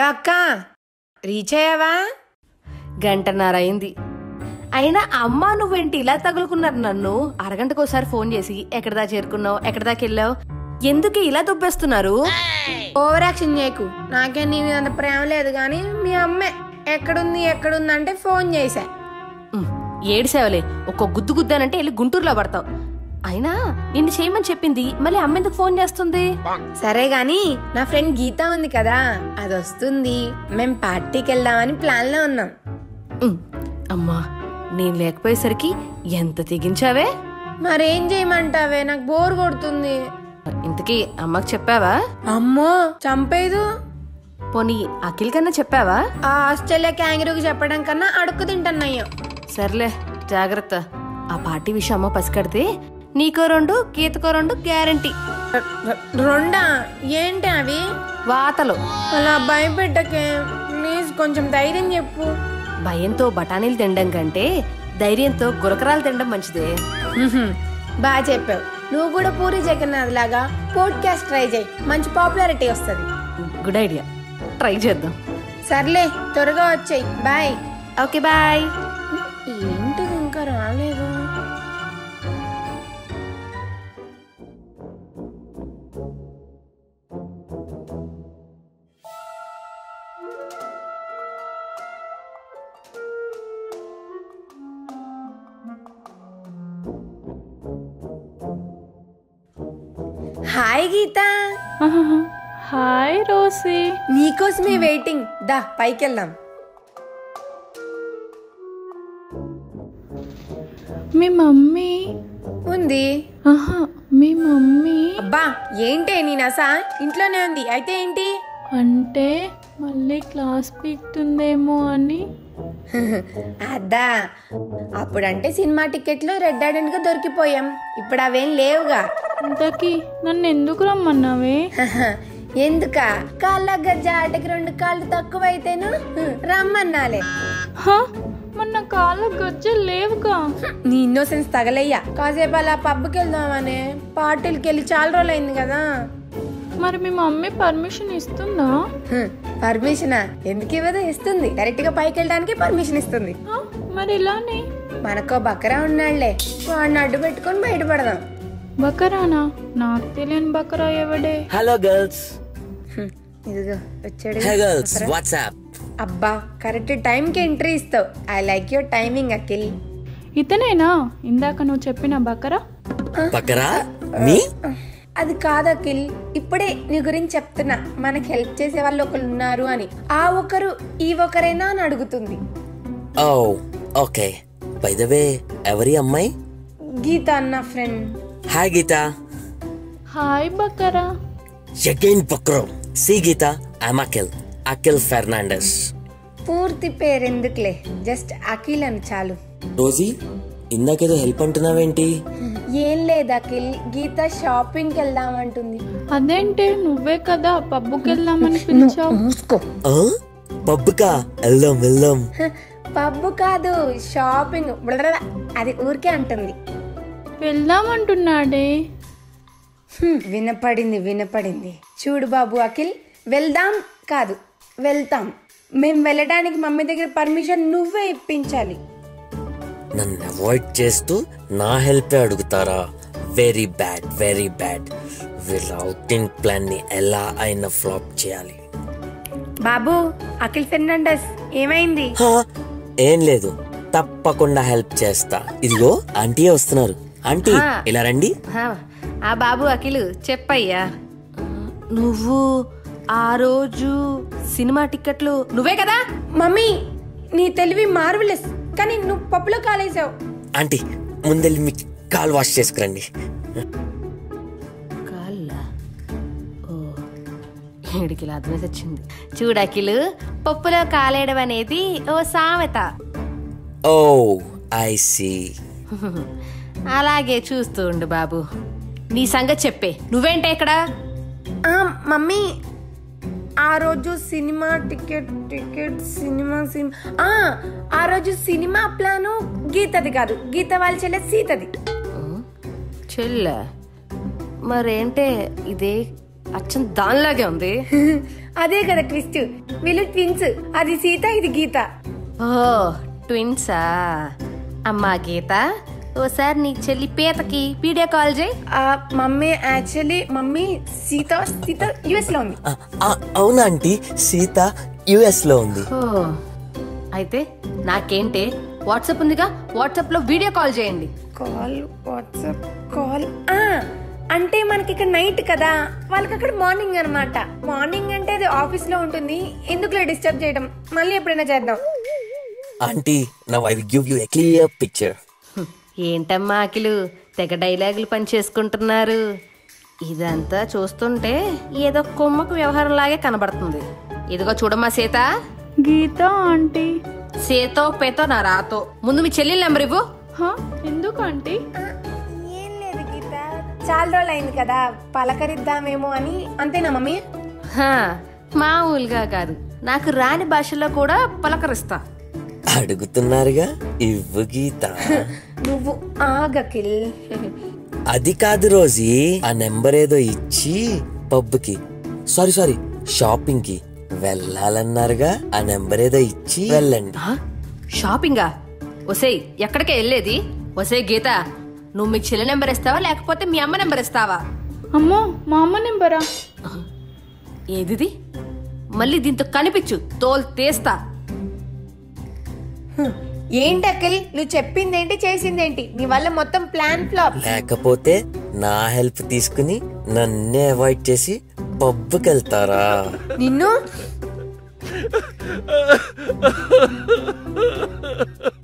అక్క రీచ్ అయ్యావా గంటన్నర అయింది అయినా అమ్మ నువ్వేంటి ఇలా తగులుకున్నారు నన్ను అరగంటకు ఒకసారి ఫోన్ చేసి ఎక్కడదా చేరుకున్నావు ఎక్కడదాకి వెళ్ళావు ఎందుకు ఇలా దుబ్బేస్తున్నారు ఓవర్ యాక్షన్ చేయకు నాకే నీ మీద అంత ప్రేమ లేదు కానీ మీ అమ్మే ఎక్కడుంది ఎక్కడుంది అంటే ఫోన్ చేశా ఉమ్, ఏడిసేవలే ఒక్క గుద్దు గుద్దానంటే వెళ్ళి గుంటూరులో పడతావు అయినా నిన్ను చేయమని చెప్పింది మళ్ళీ అమ్మ ఎందుకు ఫోన్ చేస్తుంది సరే గాని నా ఫ్రెండ్ గీత ఉంది కదా అది వస్తుంది మేం పార్టీకి వెళ్దామని ప్లాన్ లో ఉన్నాం ఉమ్, అమ్మా నేను లేకపోయేసరికి ఎంత తెగించావే మరేం చేయమంటావే నాకు బోర్ కొడుతుంది ఇంతకీ అమ్మకి చెప్పావా అమ్మో చంపేదు పోనీ అఖిల్ కన్నా చెప్పావా ఆ ఆస్ట్రేలియా క్యాంగరూకి చెప్పడం కన్నా అడుక్కు తింటున్నాయో సర్లే జాగ్రత్త ఆ పార్టీ విషయం అమ్మ పసికడితే నీకో రెండు గీతకో రెండు గ్యారంటీ రెండా ఏంటి అవి వాతలు అలా భయపెట్టకే ప్లీజ్ కొంచెం ధైర్యం చెప్పు భయంతో బఠానీలు తినడం కంటే ధైర్యంతో గురకరాలు తినడం మంచిదే బాగా చెప్పావు నువ్వు కూడా పూరి జగన్నాథ్ లాగా పోడ్కాస్ట్ ట్రై చేయి మంచి పాపులారిటీ వస్తుంది గుడ్ ఐడియా ట్రై చేద్దాం సర్లే త్వరగా వచ్చాయి బాయ్ ఓకే బాయ్ ఏంటిది ఇంకా రాలేదు హాయ్ గీత హాయ్ రోసి నీకోసమే వెయిటింగ్ దా పైకి వెళ్దాం మీ మమ్మీ ఉంది ఆహా మీ మమ్మీ అబ్బా ఏంటే నీ నస ఇంట్లోనే ఉంది అయితే ఏంటి అంటే మళ్ళీ క్లాస్ పీక్తుందేమో అని అద్దా అప్పుడంటే సినిమా టికెట్లు రెడ్ హ్యాండెడ్ గా దొరికిపోయాం ఇప్పుడు అవేం లేవుగా ఇంతకీ నన్ను ఎందుకు రమ్మన్నావే ఎందుక కాళ్ళ గజ్జ ఆటకి రెండు కాళ్ళు తక్కువైతేను రమ్మన్నాలే హా, మొన్న కాళ్ళ గజ్జలు లేవుగా నీ ఇన్నోసెన్స్ తగలయ్యా కాసేపు అలా పబ్కి వెళ్దామనే పార్టీలకి వెళ్ళి చాలా రోజులు అయింది కదా మరి మీ మమ్మీ పర్మిషన్ ఇస్తుందా పర్మిషనా ఎందుకు ఇవ్వదు ఇస్తుంది డైరెక్ట్ గా పైకి వెళ్ళడానికి పర్మిషన్ ఇస్తుంది హా, మరి ఇలానే మనకో బకరా ఉన్నాళ్లే వాడిని అడ్డు పెట్టుకొని బయటపడదాం బకరానా నాకు తెలియని బకరా ఎవడే హలో గర్ల్స్ హ్మ్, ఇదిగో వచ్చాడు హే గర్ల్స్ వాట్సాప్ అబ్బా కరెక్ట్ టైంకి ఎంట్రీ ఇస్తావు I like your timing Akhil ఇతనేనా ఇందాక నువ్వు చెప్పిన బకరా పక్కరా మీ అది కాదు అఖిల్ ఇప్పుడే నీ గురించి చెప్తున్నా మనకి హెల్ప్ చేసే వాళ్ళు ఒకరు ఉన్నారు అని ఆ ఒకరు ఈ ఒకరేనా అని అడుగుతుంది oh okay by the way ఎవరి అమ్మాయి గీత అన్న ఫ్రెండ్ హాయ్ గీత హాయ్ బకరా అగైన్ పక్రో సి గీత ఐమ్ అఖిల్ అఖిల్ ఫెర్నాండస్ పూర్తి పేరు ఎందుకులే జస్ట్ అఖిల్ అని చాలు రోజీ ఇందాకేదో హెల్ప్ అంటున్నావేంటి ఏం లేదు అఖిల్ గీత షాపింగ్కి వెళ్దామంటుంది అదేంటి నువ్వే కదా పబ్బుకి వెళ్దామని పిలిచావు మూసుకో ఆ? పబ్బుకా వెళ్దాం వెళ్దాం పబ్బు కాదు షాపింగ్ బ్లడడ. అది ఊరికే అంటుంది వెళ్దామంటున్నాడే హ్మ్, వినపడింది వినపడింది చూడు బాబు అఖిల్ వెళ్దాం కాదు వెళ్తాం మేము వెళ్ళడానికి మమ్మీ దగ్గర పర్మిషన్ నువ్వే ఇప్పించాలి నన్ను అవాయిడ్ చేస్తూ నా హెల్పే అడుగుతారా వెరీ బ్యాడ్ వెరీ బ్యాడ్ వీళ్ళ అవుటింగ్ ప్లాన్ ని ఎలా అయినా ఫ్లాప్ చేయాలి బాబు అఖిల్ ఫెర్నాండస్ ఏమైంది హా, ఏం లేదు తప్పకుండా హెల్ప్ చేస్తా ఇదిగో ఆంటీ వస్తున్నారు ఆంటీ హా. ఇలా రండి ఆ, ఆ బాబు అఖిల్ చెప్పయ్యా నువ్వు ఆ రోజు సినిమా టిక్కెట్లు నువ్వే కదా మమ్మీ నీ తెలివి మార్వలెస్ కానీ నువ్వు పప్పులో కాలేసావు ఆంటీ ముందెళ్ళి మీ కాల్ వాష్ చేసుకురండి కాళ్ళ ఓ ఏడికి ఇలా అర్థమే వచ్చింది చూడు అఖిల్ పప్పులో కాలేయడం అనేది ఓ సామెత ఓ ఐ సీ అలాగే చూస్తూ ఉండు బాబు నీ సంగతి చెప్పే నువ్వేంటే ఇక్కడ ఆ, మమ్మీ ఆ రోజు cinema ticket ticket cinema cinema ఆ, ఆ రోజు సినిమా ప్లాను గీతది కాదు గీత వాళ్ళ చెల్లె సీతది చెల్ల మరేంటే ఇదే అచ్చం దానిలాగే ఉంది అదే కదా ట్విస్ట్ వీళ్ళు ట్విన్స్ అది సీత ఇది గీత ఓ ట్విన్సా అమ్మా గీత ఓసారి నీ చెల్లి పీతకి వీడియో కాల్ చేయి ఆ, mummy actually mummy Seetha Seetha US లో ఉంది ఆ, ఆ, అవునా ఆంటీ సీత యుఎస్ లో ఉంది ఓ అయితే నాకేంటే వాట్సాప్ ఉందిగా వాట్సాప్ లో వీడియో కాల్ చేయండి కాల్ వాట్సాప్ కాల్ ఆ అంటే మనకి ఇక్కడ నైట్ కదా వాళ్ళకి అక్కడ మార్నింగ్ అన్నమాట మార్నింగ్ అంటే అది ఆఫీస్ లో ఉంటుంది ఎందుకులే డిస్టర్బ్ చేయడం మళ్ళీ ఎప్పుడైనా చేద్దాం aunty now I will give you a clear picture hmm, ఏంటమ్మా అఖిలు తెగ డైలాగులు పని చేసుకుంటున్నారు ఇదంతా చూస్తుంటే ఏదో కొమ్మకు వ్యవహారం లాగే కనబడుతుంది ఇదిగో చూడమ్మా సీత గీత ఆంటీ సీతో పేతో నా రాతో ముందు మీ చెల్లెలు నెంబర్ ఇవ్వు హా ఎందుకు ఆంటీ ఆ, ఏం లేదు గీత చాలా రోజులు అయింది కదా పలకరిద్దామేమో అని అంతేనా మమ్మీ హా, మామూలుగా కాదు నాకు రాని భాషలో కూడా పలకరిస్తా అడుగుతున్నారుగా ఇవ్వు గీత నువ్వు ఆగకిల్ అది కాదు రోజీ ఆ నెంబర్ ఏదో ఇచ్చి పబ్కి సారీ సారీ షాపింగ్ కి వెళ్ళాలన్నారుగా ఆ నెంబర్ ఏదో ఇచ్చి వెళ్ళండి ఆ? షాపింగా ఒసేయ్ ఎక్కడికే వెళ్ళేది ఒసేయ్ గీత నువ్వు మీ చెల్లి నెంబర్ ఇస్తావా లేకపోతే మీ అమ్మ నెంబర్ ఇస్తావా అమ్మో మా అమ్మ నెంబరా ఏదిది మళ్ళీ దీంతో కనిపించు తోలు తీస్తా ఏంటి అఖిల్ నువ్వు చెప్పిందేంటి చేసిందేంటి నీ వల్ల మొత్తం ప్లాన్ ఫ్లాప్ లేకపోతే నా హెల్ప్ తీసుకుని నన్నే అవాయిడ్ చేసి పబ్కి వెళ్తారా నిన్ను